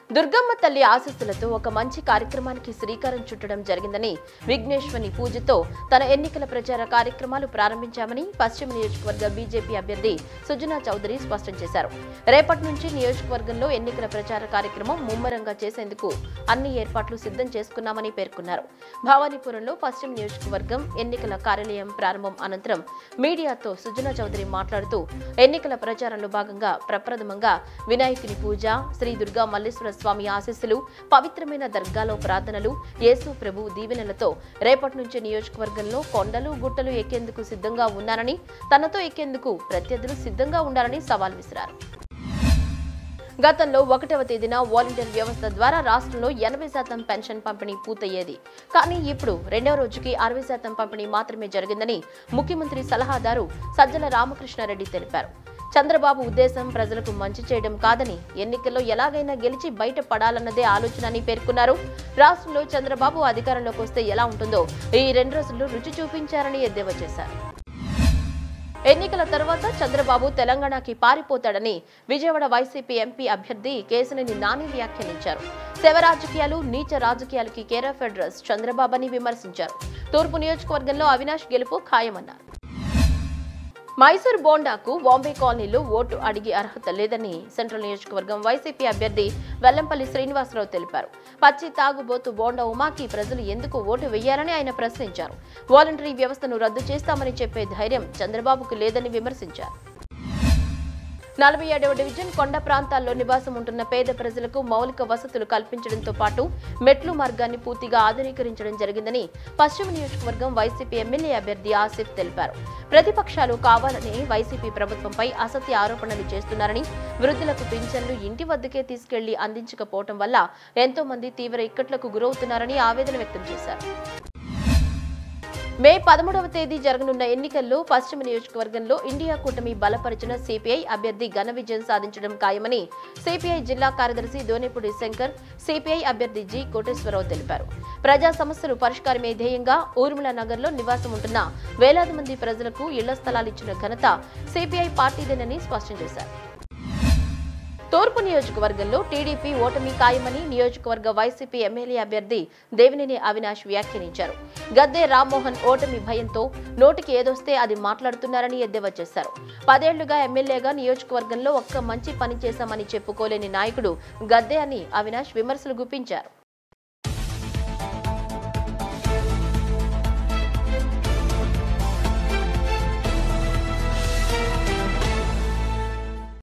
దుర్గమ్మ తల్లి ఆశీస్సులతో ఒక మంచి కార్యక్రమానికి శ్రీకారం చుట్టడం జరిగిందని విఘ్నేశ్వని పూజతో తన ఎన్నికల ప్రచార కార్యక్రమాలు ప్రారంభించామని పశ్చిమ నియోజకవర్గ బీజేపీ అభ్యర్థి సుజనా చౌదరి స్పష్టం చేశారు రేపటి నుంచి నియోజకవర్గంలో ఎన్నికల ప్రచార కార్యక్రమం ముమ్మరంగా చేసేందుకు అన్ని ఏర్పాట్లు సిద్ధం చేసుకున్నామని పేర్కొన్నారు భవానీపురంలో పశ్చిమ నియోజకవర్గం ఎన్నికల కార్యాలయం ప్రారంభం అనంతరం మీడియాతో సుజనా చౌదరి మాట్లాడుతూ ఎన్నికల ప్రచారంలో భాగంగా ప్రప్రథమంగా వినాయకుని పూజ శ్రీ దుర్గా మల్లేశ్వర స్వామి ఆశీస్సులు పవిత్రమైన దర్గాలో ప్రార్థనలు యేసు ప్రభు దీవెనలతో రేపటి నుంచి నియోజకవర్గంలో కొండలు గుట్టలు ఎక్కేందుకు సిద్ధంగా ఉన్నానని తనతో ఎక్కేందుకు ప్రత్యర్థులు సిద్ధంగా ఉండాలని సవాల్ విసిరారు గతంలో ఒకటవ తేదీన వాలంటీర్ వ్యవస్థ ద్వారా రాష్ట్రంలో ఎనభై శాతం పెన్షన్ పంపిణీ పూర్తయ్యేది కానీ ఇప్పుడు రెండవ రోజుకి అరవై శాతం పంపిణీ మాత్రమే జరిగిందని ముఖ్యమంత్రి సలహాదారు సజ్జల రామకృష్ణారెడ్డి తెలిపారు చంద్రబాబు ఉద్దేశం ప్రజలకు మంచి చేయడం కాదని ఎన్నికల్లో ఎలాగైనా గెలిచి బయట పడాలన్నదే ఆలోచన అని పేర్కొన్నారు రాష్ట్రంలో చంద్రబాబు అధికారంలోకి వస్తే ఎలా ఉంటుందో ఈ రెండు రోజుల్లో రుచి చూపించారని ఎద్దేవా చేశారు ఎన్నికల తర్వాత చంద్రబాబు తెలంగాణకి పారిపోతాడని విజయవాడ వైసీపీ ఎంపీ అభ్యర్థి కేశినేని నాని వ్యాఖ్యానించారు శవ రాజకీయాలు నీచ రాజకీయాలకి కేరాఫ్ అడ్రస్ చంద్రబాబు అని విమర్శించారు తూర్పు నియోజకవర్గంలో అవినాష్ గెలుపు ఖాయమన్నారు మైసూర్ బోండాకు బాంబే కాలనీలో ఓటు అడిగే అర్హత లేదని సెంట్రల్ నియోజకవర్గం వైసీపీ అభ్యర్థి వెల్లంపల్లి శ్రీనివాసరావు తెలిపారు పచ్చి తాగుబోతు బోండా ఉమాకి ప్రజలు ఎందుకు ఓటు వేయాలని ఆయన ప్రశ్నించారు వాలంటరీ వ్యవస్థను రద్దు చేస్తామని చెప్పే ధైర్యం చంద్రబాబుకు లేదని విమర్శించారు నలభై ఏడవ డివిజన్ కొండ ప్రాంతాల్లో నివాసం ఉంటున్న పేద ప్రజలకు మౌలిక వసతులు కల్పించడంతో పాటు మెట్లు మార్గాన్ని పూర్తిగా ఆధునీకరించడం జరిగిందని పశ్చిమ నియోజకవర్గం వైసీపీ ఎమ్మెల్యే అభ్యర్థి ఆసిఫ్ తెలిపారు ప్రతిపక్షాలు కావాలని వైసీపీ ప్రభుత్వంపై అసత్య ఆరోపణలు చేస్తున్నారని వృద్ధులకు పింఛన్లు ఇంటి వద్దకే తీసుకెళ్లి అందించకపోవడం వల్ల ఎంతో మంది తీవ్ర ఇక్కట్లకు గురవుతున్నారని ఆవేదన వ్యక్తం చేశారు మే పదమూడవ తేదీ జరగనున్న ఎన్నికల్లో పశ్చిమ నియోజకవర్గంలో ఇండియా కూటమి బలపరిచిన సిపిఐ అభ్యర్థి ఘన విజయం సాధించడం ఖాయమని సిపిఐ జిల్లా కార్యదర్శి దోనేపూడి శంకర్ సిపిఐ అభ్యర్థి జి కోటేశ్వరరావు తెలిపారు ప్రజా సమస్యలు పరిష్కారమే ధ్యేయంగా ఊర్మిళ నగర్లో నివాసం ఉంటున్న వేలాది మంది ప్రజలకు ఇళ్ల స్థలాలు ఇచ్చిన ఘనత సిపిఐ పార్టీదేనని స్పష్టం చేశారు తూర్పు నియోజకవర్గంలో టీడీపీ ఓటమి ఖాయమని నియోజకవర్గ వైసీపీ ఎమ్మెల్యే అభ్యర్థి దేవినేని అవినాష్ వ్యాఖ్యానించారు గద్దే రామ్మోహన్ ఓటమి భయంతో నోటికి ఏదొస్తే అది మాట్లాడుతున్నారని ఎద్దేవా చేశారు పదేళ్లుగా ఎమ్మెల్యేగా నియోజకవర్గంలో ఒక్క మంచి పని చేశామని చెప్పుకోలేని నాయకుడు గద్దే అని అవినాష్ విమర్శలు గుప్పించారు